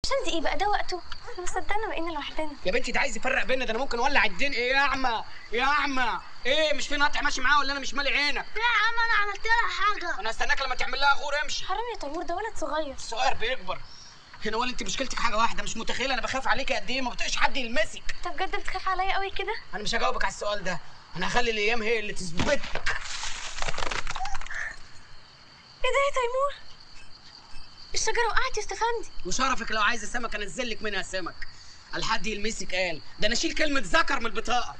بشنتي ايه بقى ده وقته احنا صدقنا بقينا لوحدنا يا بنتي ده عايز يفرق بينا ده انا ممكن اولع الدين ايه يا اعمى يا اعمى ايه مش في نقطع ماشي معاه ولا انا مش مالي عينك لا يا عم انا عملت لها حاجه انا هستناك لما تعمل لها غور امشي حرام يا تيمور ده ولد صغير الصغير بيكبر هنا ولا انت مشكلتك حاجه واحده مش متخيله انا بخاف عليك قد ايه ما بطيقش حد يلمسك انت بجد بتخاف عليا قوي كده انا مش هجاوبك على السؤال ده انا هخلي الايام هي اللي تثبتك ايه ده يا تيمور الشجره وقعت يا استفندي وشرفك لو عايزه سمك انزل لك منها سمك الحد يلمسك قال ده انا اشيل كلمه ذكر من البطاقه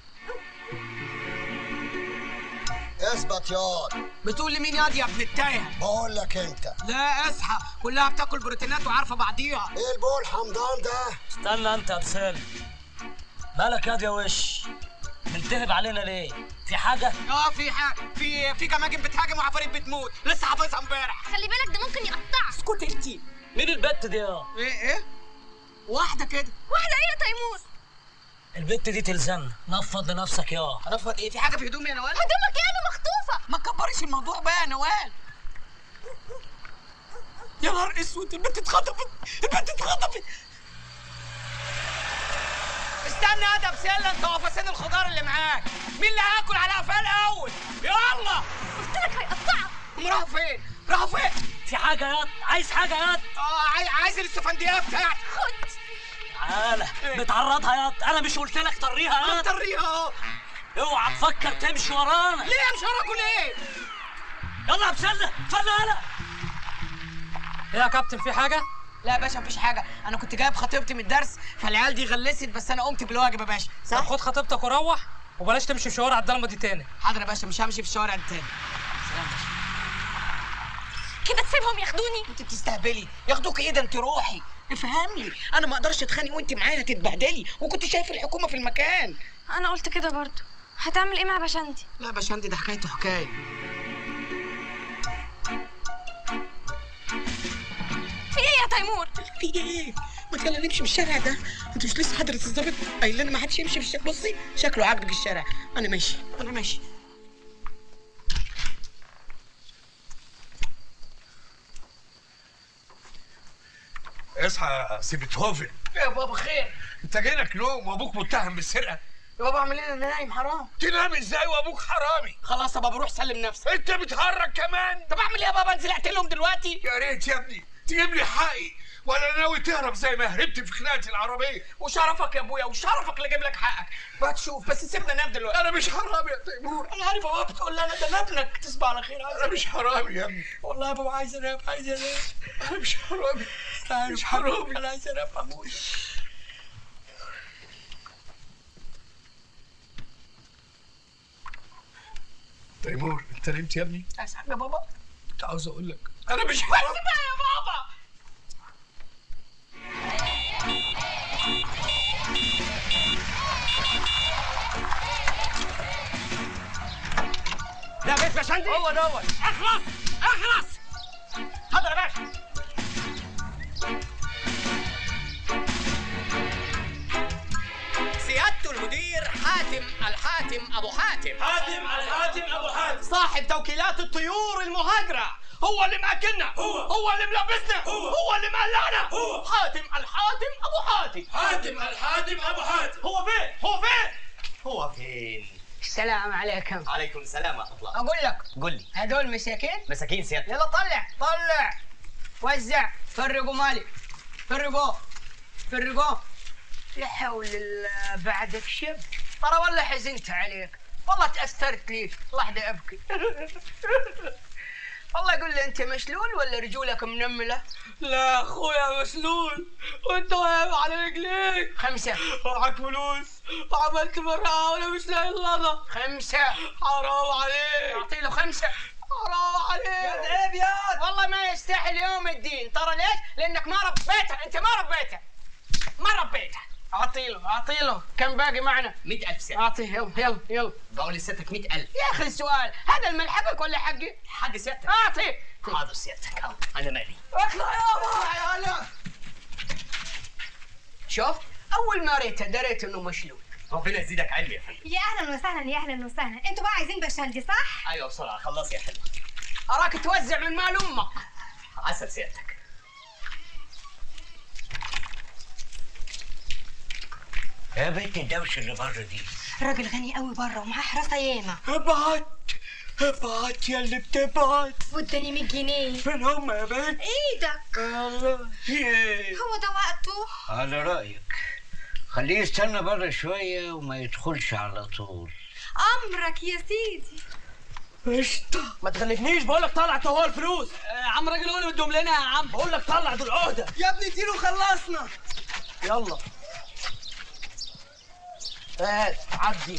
اثبت ياض بتقول لي مين ياض يا ابن التايه بقول لك انت لا اصحى كلها بتاكل بروتينات وعارفه بعضيها ايه البول حمضان ده استنى انت يا بسال مالك ياض يا وش ملتهب علينا ليه في حاجه اه في حاجه في في جماجم بتهاجم وعفاريت بتموت لسه حافظها امبارح خلي بالك ده ممكن يقطعك اسكت انت مين البت دي يا ايه ايه واحده كده واحده ايه يا تيمور البت دي تلزمنا نفض لنفسك يا هنفض ايه في حاجه في هدومي يا نوال هدومك ايه انا مخطوفه ما تكبريش الموضوع بقى يا نوال يا نهار اسود البنت اتخطفت البنت اتخطفت استنى يا ادب سله انت وفاسين الخضار اللي معاك مين اللي هياكل على قفاه الاول يلا قلت لك هيقطعك هم راحوا فين راحوا فين في حاجه ياض عايز حاجه ياض اه عاي- عايز الاستفنديه بتاعتي خد تعالى بتعرضها ياض انا مش قلت لك طريها انا ياض مطريها اهو اوعى تفكر تمشي ورانا ليه مش وراكوا ليه يلا يا بسله اتفضل يلا ايه يا كابتن في حاجه لا يا باشا مفيش حاجه انا كنت جايب خطيبتي من الدرس فالعيال دي غلست بس انا قمت بالواجب يا باشا طب صح خد خطيبتك وروح وبلاش تمشي في شوارع الضلمه دي تاني حاضر يا باشا مش همشي في الشوارع دي تاني كده تسيبهم ياخدوني انت بتستهبلي ياخدوك ايه ده انت روحي افهم لي انا ما اقدرش اتخانق وانت معايا هتتبهدلي وكنت شايف الحكومه في المكان انا قلت كده برضو هتعمل ايه مع بشنتي لا يا باشا انت ده حكايته حكايه في ايه يا تيمور في ايه ما يلا نمشي من الشارع ده انت مش لسه حضرة الظابط قايل لنا ما حدش يمشي في الشارع بصي شكله عاجبك الشارع انا ماشي انا ماشي اصحى يا سي بيتهوفن يا بابا خير انت جايلك نوم وابوك متهم بالسرقه يا بابا اعمل ايه انا نايم حرام تنام ازاي وابوك حرامي خلاص يا بابا روح سلم نفسك انت بتهرج كمان طب اعمل ايه يا بابا انزل اقتلهم دلوقتي يا ريت يا ابني تجيب لي حقي ولا ناوي تهرب زي ما هربت في خناقه العربيه وشرفك يا ابويا وشرفك اللي اجيب لك حقك بقى تشوف بس سيبنا ننام دلوقتي انا مش حرامي يا تيمور انا عارف يا بابا بتقول لي انا ده أنا ابنك تصبح على خير عايز انا مش حرامي يا ابني والله يا بابا عايز انام عايز انام انا مش حرامي أنا مش حرامي انا عايز انام ابويا تيمور انت نمت يا ابني عايز حاجه يا بابا كنت عاوز اقول لك انا مش بس حرامي بقى يا بابا ده بيت بشندي هو دوت اخلص اخلص اتفضل يا باشا سيادة المدير حاتم الحاتم أبو حاتم حاتم الحاتم ابو حاتم صاحب توكيلات الطيور المهاجرة هو اللي مأكلنا هو. هو اللي ملبسنا هو. هو اللي مقلعنا هو. حاتم الحاتم أبو حاتم حاتم الحاتم ابو حاتم هو فين هو فين هو فين؟ السلام عليكم عليكم السلام ورحمة الله أقول لك قل لي هدول مساكين مساكين سيادتك يلا طلع طلع وزع فرقوا مالي فرقوا فرقوا لا حول الله بعدك شب ترى والله حزنت عليك والله تأثرت ليك لحظة أبكي والله قول لي أنت مشلول ولا رجولك منملة؟ لا اخويا مسلول وانت واقف على رجليك خمسة معك فلوس وعملت مرة وانا مش لاقي اللضا خمسة حرام عليك أعطي له خمسة حرام عليك عيب يا والله ما يستاهل يوم الدين ترى ليش؟ لأنك ما ربيته أنت ما ربيته ما ربيته أعطي له أعطي له كم باقي معنا؟ مئة ألف سيادتك أعطيه يلا يلا يلا بقول لسيادتك مئة ألف يا اخي السؤال هذا المال حقك ولا حقي؟ حق سيادتك اعطي حاضر سيادتك أهو، أنا مالي اطلع يابا يا هلا شوف اول ما ريته دريت انه مشلول ربنا يزيدك علم يا فندم يا اهلا وسهلا يا اهلا وسهلا انتوا بقى عايزين بشندي صح أيوة بسرعة خلص يا حلوة اراك توزع من مال امك عسل سيادتك يا بنت الدوشه اللي بره دي راجل غني قوي بره ومعاه حراسه ياما ابعت ابعت يا اللي بتبعت واداني 100 جنيه فين هم يا بنت ايدك الله ايه هو ده وقته على رايك خليه يستنى بره شويه وما يدخلش على طول امرك يا سيدي قشطه ما تخلفنيش بقول لك طلع هو الفلوس يا عم راجل هو اللي مديهم لنا يا عم بقول لك طلع دول عهده يا ابني اديله خلصنا يلا هات عدي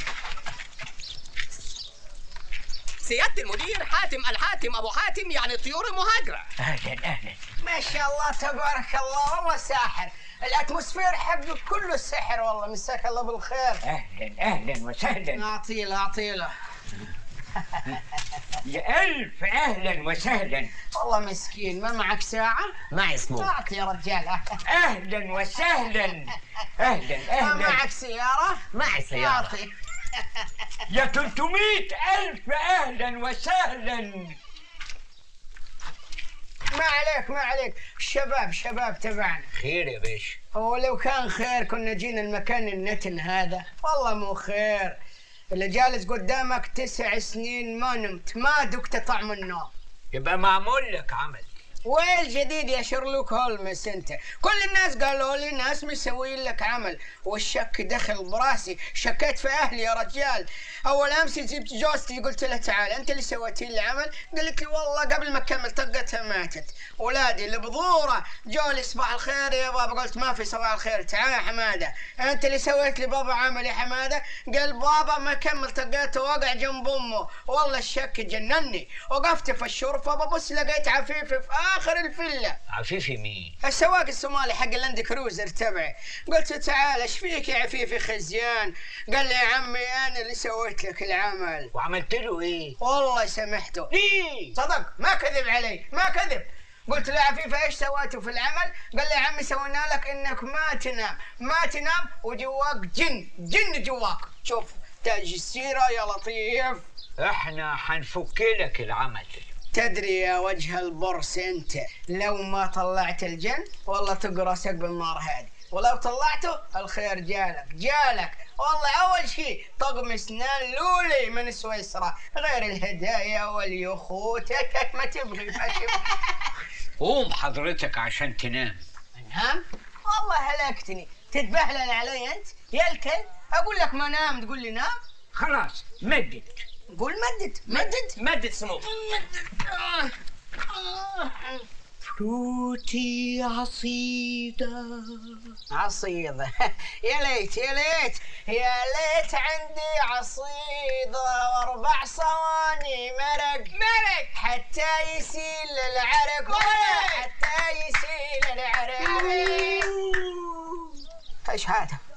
سيادة المدير حاتم الحاتم أبو حاتم يعني الطيور المهاجرة اهلا اهلا ما شاء الله تبارك الله والله ساحر الاتموسفير حقك كله سحر والله مساك الله بالخير اهلا اهلا وسهلا اعطيله اعطيله يا الف اهلا وسهلا والله مسكين ما معك ساعة؟ معي سمو اعطي يا رجال اهلا وسهلا اهلا ما اهلا معك سيارة؟ معي سيارة اعطي يا 300 الف اهلا وسهلا ما عليك ما عليك شباب شباب تبعنا خير يا باشا هو لو كان خير كنا جينا المكان النتن هذا والله مو خير اللي جالس قدامك تسع سنين ما نمت ما دقت طعم النوم يبقى معمول لك عمل وين الجديد يا شيرلوك هولمس انت كل الناس قالوا لي ناس مسوين لك عمل والشك دخل براسي شكيت في اهلي يا رجال اول امس جبت جوزتي قلت لها تعال انت اللي سويتي لي العمل قالت لي والله قبل ما اكمل طقتها ماتت ولادي البذوره جو لي صباح الخير يا بابا قلت ما في صباح الخير تعال يا حماده انت اللي سويت لي بابا عمل يا حماده قال بابا ما كمل طقته وقع جنب امه والله الشك جنني وقفت في الشرفه ببص لقيت عفيفي في اخر الفيلا عفيفي مين السواق الصومالي حق اللاند كروزر تبعي قلت له تعال ايش فيك يا عفيفي خزيان قال لي يا عمي انا اللي سويت لك العمل وعملت له ايه والله سامحته ليه صدق ما كذب علي ما كذب قلت له يا عفيفة ايش سويتوا في العمل؟ قال لي يا عمي سوينا لك انك ما تنام، ما تنام وجواك جن، جن جواك، شوف تاج السيرة يا لطيف احنا حنفك لك العمل تدري يا وجه البرص انت لو ما طلعت الجن والله تقرصك بالنار هذه ولو طلعته الخير جالك جالك والله اول شيء طقم اسنان لولي من سويسرا غير الهدايا واليخوت ما تبغي ما تبغي قوم حضرتك عشان تنام نام والله هلكتني تتبهلل علي انت يا الكل اقول لك ما نام تقول لي نام خلاص مدد قول مدد مدد مدد سمو فروتي عصيدة عصيدة يا ليت يا ليت يا ليت عندي عصيدة واربع صواني مرق مرق حتى يسيل العرق حتى يسيل العرق ايش هذا؟